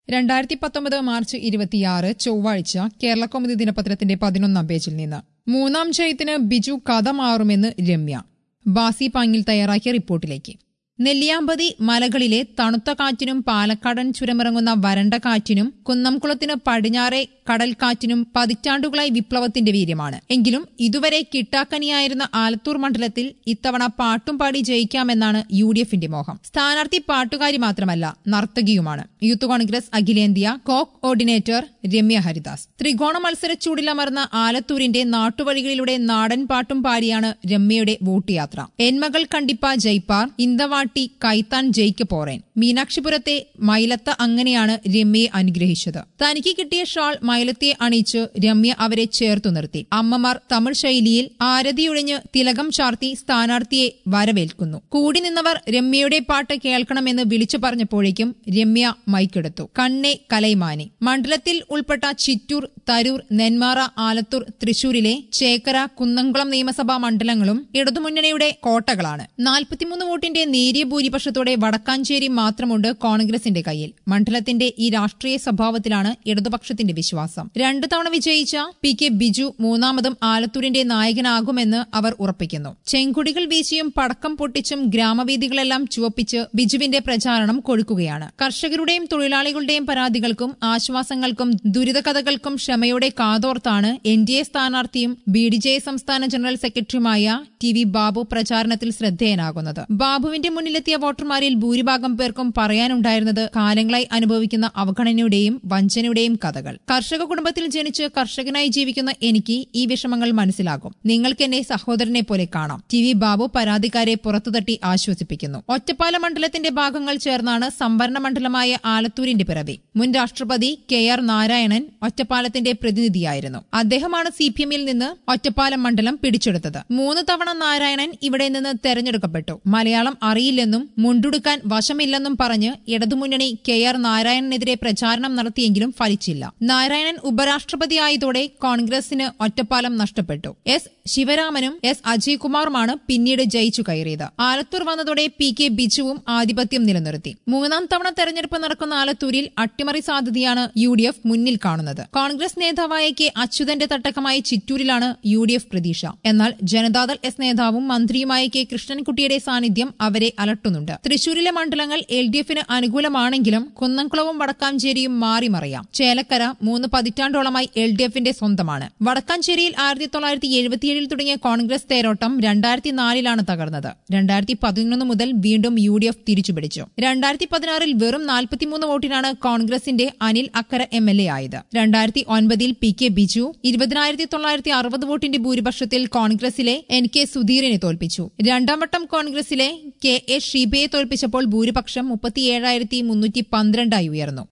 രണ്ടായിരത്തി പത്തൊമ്പത് മാർച്ച് ഇരുപത്തിയാറ് ചൊവ്വാഴ്ച കേരളകൗമുദി ദിനപത്രത്തിന്റെ പതിനൊന്നാം പേജിൽ നിന്ന് മൂന്നാം ജയത്തിന് ബിജു കഥ മാറുമെന്ന് രമ്യ ബാസി പാങ്ങിൽ തയ്യാറാക്കിയ റിപ്പോർട്ടിലേക്ക് നെല്ലിയാമ്പതി മലകളിലെ തണുത്ത കാറ്റിനും പാലക്കാടൻ ചുരമിറങ്ങുന്ന വരണ്ട കാറ്റിനും കുന്നംകുളത്തിന് പടിഞ്ഞാറെ കടൽക്കാറ്റിനും പതിറ്റാണ്ടുകളായി വിപ്ലവത്തിന്റെ വീര്യമാണ് എങ്കിലും ഇതുവരെ കിട്ടാക്കനിയായിരുന്ന ആലത്തൂർ മണ്ഡലത്തിൽ ഇത്തവണ പാട്ടും പാടി ജയിക്കാമെന്നാണ് യു ഡി എഫിന്റെ മോഹം സ്ഥാനാർത്ഥി പാട്ടുകാരി മാത്രമല്ല നർത്തകിയുമാണ് യൂത്ത് കോൺഗ്രസ് അഖിലേന്ത്യാ കോക്ക് ഓർഡിനേറ്റർ രമ്യ ഹരിദാസ് ത്രികോണ മത്സര ചൂടിലമർന്ന ആലത്തൂരിന്റെ നാട്ടുവഴികളിലൂടെ നാടൻ പാട്ടും പാടിയാണ് രമ്യയുടെ വോട്ട് യാത്ര എന്മകൾ കണ്ടിപ്പ ജയ്പാർ ഇന്ദവാട്ടി കൈത്താൻ ജയിക്ക് പോറേൻ മീനാക്ഷിപുരത്തെ മൈലത്ത അങ്ങനെയാണ് രമ്യയെ അനുഗ്രഹിച്ചത് തനിക്ക് കിട്ടിയ ഷാൾ മൈലത്തെ അണിയിച്ച് രമ്യ അവരെ ചേർത്തു നിർത്തി അമ്മമാർ തമിഴ് ശൈലിയിൽ ആരതിയൊഴിഞ്ഞ് തിലകം ചാർത്തി സ്ഥാനാർത്ഥിയെ വരവേൽക്കുന്നു കൂടി നിന്നവർ രമ്യയുടെ പാട്ട് കേൾക്കണമെന്ന് വിളിച്ചു പറഞ്ഞപ്പോഴേക്കും രമ്യ മൈക്കെടുത്തു കണ്ണെ കലൈമാനി മണ്ഡലത്തിൽ ഉൾപ്പെട്ട ചിറ്റൂർ തരൂർ നെന്മാറ ആലത്തൂർ തൃശൂരിലെ ചേക്കര കുന്നംകുളം നിയമസഭാ മണ്ഡലങ്ങളും ഇടതുമുന്നണിയുടെ കോട്ടകളാണ് നാൽപ്പത്തിമൂന്ന് വോട്ടിന്റെ നേരിയ ഭൂരിപക്ഷത്തോടെ വടക്കാഞ്ചേരി മാത്രമുണ്ട് കോൺഗ്രസിന്റെ കയ്യിൽ മണ്ഡലത്തിന്റെ ഈ രാഷ്ട്രീയ സ്വഭാവത്തിലാണ് ഇടതുപക്ഷത്തിന്റെ വിശ്വാസം രണ്ടു തവണ വിജയിച്ച പി കെ ബിജു മൂന്നാമതും ആലത്തൂരിന്റെ നായകനാകുമെന്ന് അവർ ഉറപ്പിക്കുന്നു ചെങ്കുടികൾ വീശിയും പടക്കം പൊട്ടിച്ചും ഗ്രാമവീഥികളെല്ലാം ചുവപ്പിച്ച് ബിജുവിന്റെ പ്രചാരണം കൊഴുക്കുകയാണ് കർഷകരുടെയും തൊഴിലാളികളുടെയും പരാതികൾക്കും ആശ്വാസങ്ങൾക്കും ദുരിതകഥകൾക്കും ക്ഷമയോടെ കാതോർത്താണ് എൻ ഡി എ സ്ഥാനാർത്ഥിയും ബി ഡി ജെ സംസ്ഥാന ജനറൽ സെക്രട്ടറിയുമായ ടി വി ബാബു പ്രചാരണത്തിൽ ശ്രദ്ധേയനാകുന്നത് ബാബുവിന്റെ മുന്നിലെത്തിയ വോട്ടർമാരിൽ ഭൂരിഭാഗം പേർക്കും പറയാനുണ്ടായിരുന്നത് കാലങ്ങളായി അനുഭവിക്കുന്ന അവഗണനയുടെയും വഞ്ചനയുടെയും കഥകൾ കർഷക കുടുംബത്തിൽ ജനിച്ച് കർഷകനായി ജീവിക്കുന്ന എനിക്ക് ഈ വിഷമങ്ങൾ മനസ്സിലാകും നിങ്ങൾക്ക് എന്നെ സഹോദരനെ പോലെ കാണാം ടി വി ബാബു പരാതിക്കാരെ പുറത്തുതട്ടി ആശ്വസിപ്പിക്കുന്നു ഒറ്റപ്പാല മണ്ഡലത്തിന്റെ ഭാഗങ്ങൾ ചേർന്നാണ് സംവരണ മണ്ഡലമായ ആലത്തൂരിന്റെ പിറവി മുൻ രാഷ്ട്രപതി കെ ആർ നാരായണൻ ഒറ്റപ്പാലത്തിന്റെ പ്രതിനിധിയായിരുന്നു അദ്ദേഹമാണ് സി പി എമ്മിൽ നിന്ന് ഒറ്റപ്പാലം മണ്ഡലം പിടിച്ചെടുത്തത് മൂന്ന് തവണ നാരായണൻ ഇവിടെ നിന്ന് തെരഞ്ഞെടുക്കപ്പെട്ടു മലയാളം അറിയില്ലെന്നും മുണ്ടുടുക്കാൻ വശമില്ലെന്നും പറഞ്ഞ് ഇടതുമുന്നണി കെ ആർ നാരായണനെതിരെ പ്രചാരണം നടത്തിയെങ്കിലും ഫലിച്ചില്ല നാരായണൻ ഉപരാഷ്ട്രപതിയായതോടെ കോൺഗ്രസിന് ഒറ്റപ്പാലം നഷ്ടപ്പെട്ടു എസ് ശിവരാമനും എസ് അജയ്കുമാറുമാണ് പിന്നീട് ജയിച്ചു കയറിയത് ആലത്തൂർ വന്നതോടെ പി കെ ബിജുവും ആധിപത്യം നിലനിർത്തി മൂന്നാം തവണ തെരഞ്ഞെടുപ്പ് നടക്കുന്ന ആലത്തൂരിൽ അട്ടിമറി സാധ്യതയാണ് യു ഡി എഫ് മുന്നിൽ കാണുന്നത് കോൺഗ്രസ് നേതാവായ കെ അച്യുതന്റെ തട്ടകമായ ചിറ്റൂരിലാണ് യു ഡി എഫ് പ്രതീക്ഷ എന്നാൽ ജനതാദൾ എസ് നേതാവും മന്ത്രിയുമായ കെ കൃഷ്ണൻകുട്ടിയുടെ സാന്നിധ്യം അവരെ അലട്ടുന്നുണ്ട് തൃശൂരിലെ മണ്ഡലങ്ങൾ എൽ ഡി എഫിന് അനുകൂലമാണെങ്കിലും കുന്നംകുളവും വടക്കാഞ്ചേരിയും മാറിമറിയാം ചേലക്കര മൂന്ന് പതിറ്റാണ്ടോളമായി എൽ ഡി എഫിന്റെ സ്വന്തമാണ് വടക്കാഞ്ചേരിയിൽ ആയിരത്തി തൊള്ളായിരത്തി എഴുപത്തിയേഴിൽ തുടങ്ങിയ കോൺഗ്രസ് തേരോട്ടം രണ്ടായിരത്തി നാലിലാണ് തകർന്നത് രണ്ടായിരത്തി പതിനൊന്ന് മുതൽ വീണ്ടും യു ഡി എഫ് തിരിച്ചുപിടിച്ചു രണ്ടായിരത്തി പതിനാറിൽ വെറും നാൽപ്പത്തിമൂന്ന് വോട്ടിനാണ് കോൺഗ്രസിന്റെ Anil Akkara M L A ആയത് രണ്ടായിരത്തി ഒൻപതിൽ പി കെ ബിജു ഇരുപതിനായിരത്തി തൊള്ളായിരത്തി അറുപത് വോട്ടിന്റെ ഭൂരിപക്ഷത്തിൽ കോൺഗ്രസിലെ എൻ കെ സുധീറിനെ തോൽപ്പിച്ചു രണ്ടാം വട്ടം കോൺഗ്രസിലെ കെ എസ് ഷീബയെ തോൽപ്പിച്ചപ്പോൾ ഭൂരിപക്ഷം മുപ്പത്തിയേഴായിരത്തി മുന്നൂറ്റി പന്ത്രണ്ടായി ഉയർന്നു